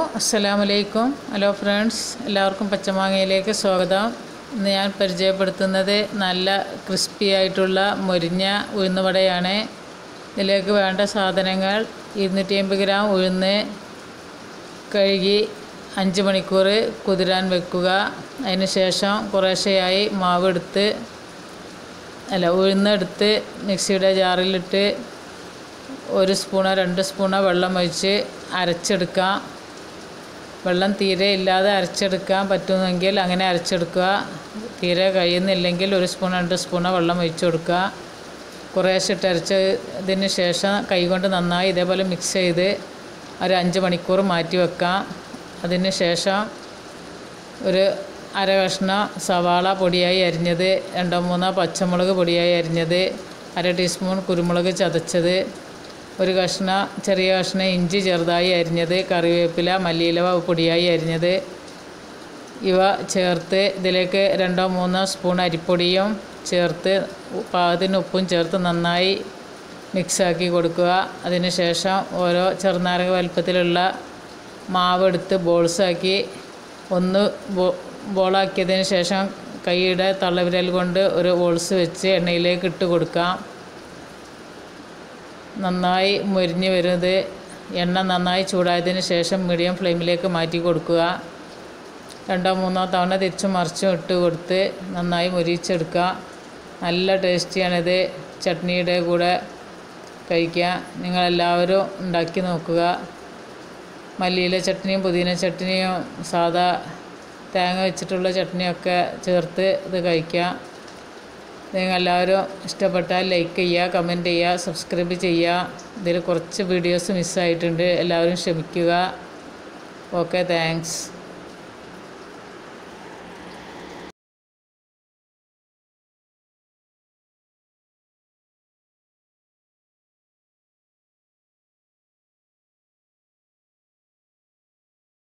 അസ്സലാമലൈക്കും hello friends എല്ലാവർക്കും പച്ചമാങ്ങയിലേക്ക് സ്വാഗതം ഇന്ന് ഞാൻ പരിചയപ്പെടുത്തുന്നത് നല്ല ക്രിസ്പി ആയിട്ടുള്ള മൊരിഞ്ഞ ഉഴുന്നുവടയാണ് ഇതിലേക്ക് വേണ്ട സാധനങ്ങൾ ഇരുന്നൂറ്റി അമ്പത് ഗ്രാം ഉഴുന്ന് കഴുകി അഞ്ച് മണിക്കൂർ കുതിരാൻ വെക്കുക അതിന് ശേഷം കുറേശ്ശെയായി മാവ് എടുത്ത് അല്ല ഉഴുന്നെടുത്ത് മിക്സിയുടെ ജാറിലിട്ട് ഒരു സ്പൂണോ രണ്ട് സ്പൂണോ വെള്ളം ഒഴിച്ച് അരച്ചെടുക്കാം വെള്ളം തീരെ ഇല്ലാതെ അരച്ചെടുക്കാൻ പറ്റുമെങ്കിൽ അങ്ങനെ അരച്ചെടുക്കുക തീരെ കഴിയുന്നില്ലെങ്കിൽ ഒരു സ്പൂൺ രണ്ട് സ്പൂണോ വെള്ളം ഒഴിച്ച് കൊടുക്കുക കുറേശ്ശെ ഇട്ട് അരച്ചതിന് ശേഷം കൈകൊണ്ട് നന്നായി ഇതേപോലെ മിക്സ് ചെയ്ത് ഒരു അഞ്ച് മണിക്കൂർ മാറ്റി വെക്കാം അതിന് ശേഷം ഒരു അര കഷ്ണം സവാള പൊടിയായി അരിഞ്ഞത് രണ്ടോ മൂന്നോ പച്ചമുളക് പൊടിയായി അരിഞ്ഞത് അര ടീസ്പൂൺ കുരുമുളക് ചതച്ചത് ഒരു കഷ്ണം ചെറിയ കഷ്ണം ഇഞ്ചി ചെറുതായി അരിഞ്ഞത് കറിവേപ്പില മല്ലിയില പൊടിയായി അരിഞ്ഞത് ഇവ ചേർത്ത് ഇതിലേക്ക് രണ്ടോ മൂന്നോ സ്പൂൺ അരിപ്പൊടിയും ചേർത്ത് പാകത്തിന് ഉപ്പും ചേർത്ത് നന്നായി മിക്സാക്കി കൊടുക്കുക അതിന് ശേഷം ഓരോ ചെറുനാരക വലുപ്പത്തിലുള്ള മാവ് എടുത്ത് ബോൾസാക്കി ഒന്ന് ബോ ബോളാക്കിയതിന് ശേഷം കൈയുടെ തള്ളവിരൽ കൊണ്ട് ഒരു ബോൾസ് വെച്ച് എണ്ണയിലേക്ക് ഇട്ട് കൊടുക്കാം നന്നായി മുരിഞ്ഞ് വരുന്നത് എണ്ണ നന്നായി ചൂടായതിന് ശേഷം മീഡിയം ഫ്ലെയിമിലേക്ക് മാറ്റി കൊടുക്കുക രണ്ടോ മൂന്നോ തവണ തിരിച്ചും മറിച്ചും ഇട്ട് കൊടുത്ത് നന്നായി മുരിച്ചെടുക്കുക നല്ല ടേസ്റ്റിയാണിത് ചട്നിയുടെ കൂടെ കഴിക്കുക നിങ്ങളെല്ലാവരും ഉണ്ടാക്കി നോക്കുക മല്ലിയില ചട്നിയും പുതിന ചട്നിയും സാദാ തേങ്ങ വെച്ചിട്ടുള്ള ചട്നിയൊക്കെ ചേർത്ത് ഇത് കഴിക്കാം നിങ്ങൾ എല്ലാവരും ഇഷ്ടപ്പെട്ടാൽ ലൈക്ക് ചെയ്യുക കമൻറ്റ് ചെയ്യുക സബ്സ്ക്രൈബ് ചെയ്യുക ഇതിൽ കുറച്ച് വീഡിയോസ് മിസ്സായിട്ടുണ്ട് എല്ലാവരും ക്ഷമിക്കുക ഓക്കെ താങ്ക്സ്